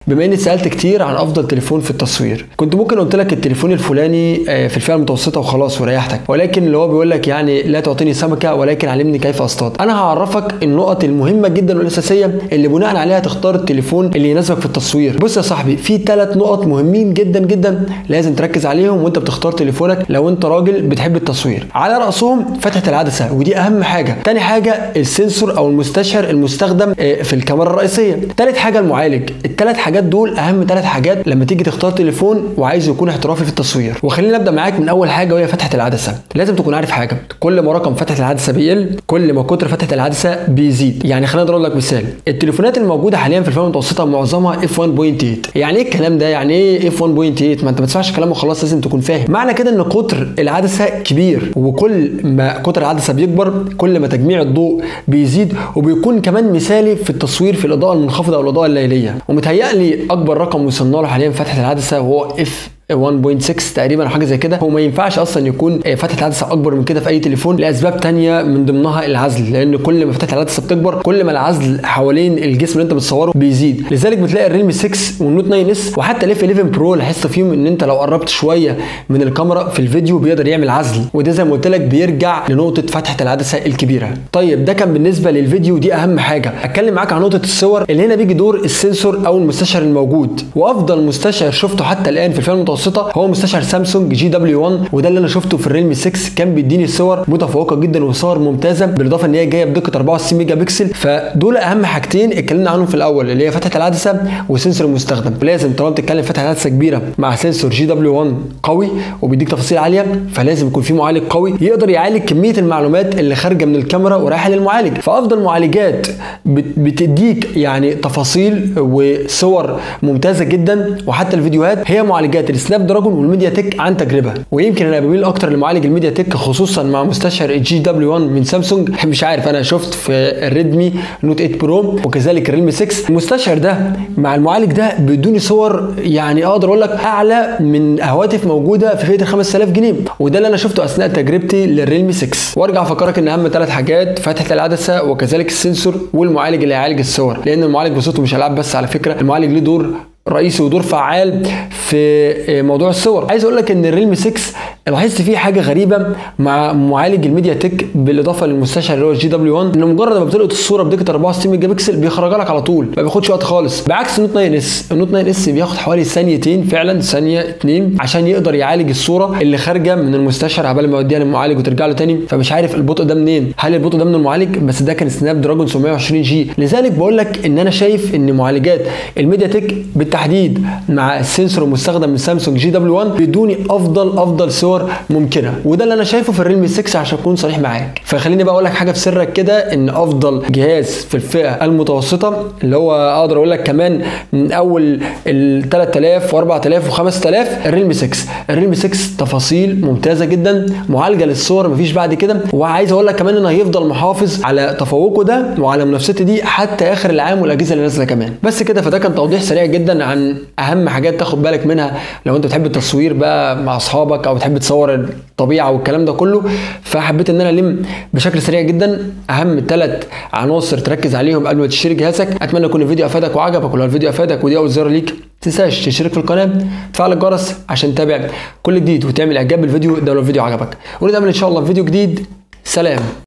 بما اني سالت كتير عن افضل تليفون في التصوير كنت ممكن قلت لك التليفون الفلاني آه، في الفئه المتوسطه وخلاص وريحتك ولكن اللي هو بيقول لك يعني لا تعطيني سمكه ولكن علمني كيف اصطاد انا هعرفك النقط المهمه جدا والاساسيه اللي بناء عليها تختار التليفون اللي يناسبك في التصوير بص يا صاحبي في ثلاث نقط مهمين جدا جدا لازم تركز عليهم وانت بتختار تليفونك لو انت راجل بتحب التصوير على راسهم فتحه العدسه ودي اهم حاجه تاني حاجه السنسور او المستشعر المستخدم آه، في الكاميرا الرئيسيه تالت حاجه المعالج الثلاث حاجات دول اهم ثلاث حاجات لما تيجي تختار تليفون وعايز يكون احترافي في التصوير وخلينا نبدا معاك من اول حاجه وهي فتحه العدسه لازم تكون عارف حاجه كل ما رقم فتحه العدسه بيقل كل ما قطر فتحه العدسه بيزيد يعني خلينا نضرب لك مثال التليفونات الموجوده حاليا في الفئه المتوسطه معظمها اف 1.8 يعني ايه الكلام ده يعني ايه اف 1.8 ما انت ما تسمعش كلام وخلاص لازم تكون فاهم معنى كده ان قطر العدسه كبير وكل ما قطر العدسه بيكبر كل ما تجميع الضوء بيزيد وبيكون كمان مثالي في التصوير في الاضاءه المنخفضه او الاضاءه الليليه ومتهيألي اكبر رقم وصلنا له حاليا فتحه العدسه وهو اف 1.6 تقريبا او حاجه زي كده هو ما ينفعش اصلا يكون آه، فتحه العدسه اكبر من كده في اي تليفون لاسباب تانية من ضمنها العزل لان كل ما فتحه العدسه بتكبر كل ما العزل حوالين الجسم اللي انت بتصوره بيزيد لذلك بتلاقي الريلمي 6 والنوت 9 اس وحتى الاف 11 برو لاحظت فيهم ان انت لو قربت شويه من الكاميرا في الفيديو بيقدر يعمل عزل وده زي ما قلت لك بيرجع لنقطه فتحه العدسه الكبيره طيب ده كان بالنسبه للفيديو دي اهم حاجه اتكلم معاك عن نقطه الصور اللي هنا بيجي دور السنسور او المستشعر الموجود وافضل مستشعر شفته حتى الان في الفئه المتوسطه هو مستشعر سامسونج جي دبليو 1 وده اللي انا شفته في الريلمي 6 كان بيديني صور متفوقه جدا وصور ممتازه بالاضافه ان هي جايه بدقه 64 ميجا بكسل فدول اهم حاجتين اتكلمنا عنهم في الاول اللي هي فتحه العدسه والسنسور المستخدم لازم طالما بتتكلم فتحه عدسه كبيره مع سنسور جي دبليو 1 قوي وبيديك تفاصيل عاليه فلازم يكون في معالج قوي يقدر يعالج كميه المعلومات اللي خارجه من الكاميرا ورايحه للمعالج فافضل معالجات بت- بتديك يعني تفاصيل وصور ممتازه جدا وحتى الفيديوهات هي معالجات السناب دراجون والميديا تك عن تجربه ويمكن انا بميل اكتر لمعالج الميديا تك خصوصا مع مستشعر الجي دبليو 1 من سامسونج مش عارف انا شفت في الريدمي نوت 8 برو وكذلك الريلمي 6 المستشعر ده مع المعالج ده بيدوني صور يعني اقدر اقول لك اعلى من هواتف موجوده في فئه ال 5000 جنيه وده اللي انا شفته اثناء تجربتي للريلمي 6 وارجع افكرك ان اهم ثلاث حاجات فتحه العدسه وكذلك السنسور والمعالج اللي هيعالج الصور لان المعالج بصوته مش العاب بس على فكره المعالج ليه دور رئيسي ودور فعال في موضوع الصور عايز اقول لك ان الريلمي 6 لاحظت فيه حاجه غريبه مع معالج الميديا تك بالاضافه للمستشعر اللي هو الجي دبليو 1 انه مجرد ما بتلقط الصوره بدقه 64 ميجا بكسل بيخرجها لك على طول ما بياخدش وقت خالص بعكس النوت 9 اس النوت 9 اس بياخد حوالي ثانيتين فعلا ثانيه اتنين عشان يقدر يعالج الصوره اللي خارجه من المستشعر عبال ما يوديها للمعالج وترجع له تاني فمش عارف البطء ده منين هل البطء ده من المعالج بس ده كان سناب دراجون 720 جي لذلك بقول لك ان انا شايف ان معالجات الميديا تك بالتحديد مع السنسور المستخدم من سامسونج جي دبليو 1 بيدوني افضل افضل صور ممكنه وده اللي انا شايفه في الريلمي 6 عشان اكون صريح معاك فخليني بقى اقول لك حاجه في سرك كده ان افضل جهاز في الفئه المتوسطه اللي هو اقدر اقول لك كمان من اول ال 3000 و4000 و5000 الريلمي 6 الريلمي 6 تفاصيل ممتازه جدا معالجه للصور مفيش بعد كده وعايز اقول لك كمان انه هيفضل محافظ على تفوقه ده وعلى منافسته دي حتى اخر العام والاجهزه اللي نازله كمان بس كده فده كان توضيح سريع جدا عن اهم حاجات تاخد بالك منها لو انت بتحب التصوير بقى مع اصحابك او بتحب تصور الطبيعه والكلام ده كله فحبيت ان انا الم بشكل سريع جدا اهم ثلاث عناصر تركز عليهم قبل ما تشتري جهازك اتمنى يكون الفيديو افادك وعجبك ولو الفيديو افادك ودي اول زياره ليك تنساش تشترك في القناه تفعل الجرس عشان تتابع كل جديد وتعمل اعجاب بالفيديو ده لو الفيديو عجبك ونتقابل ان شاء الله في فيديو جديد سلام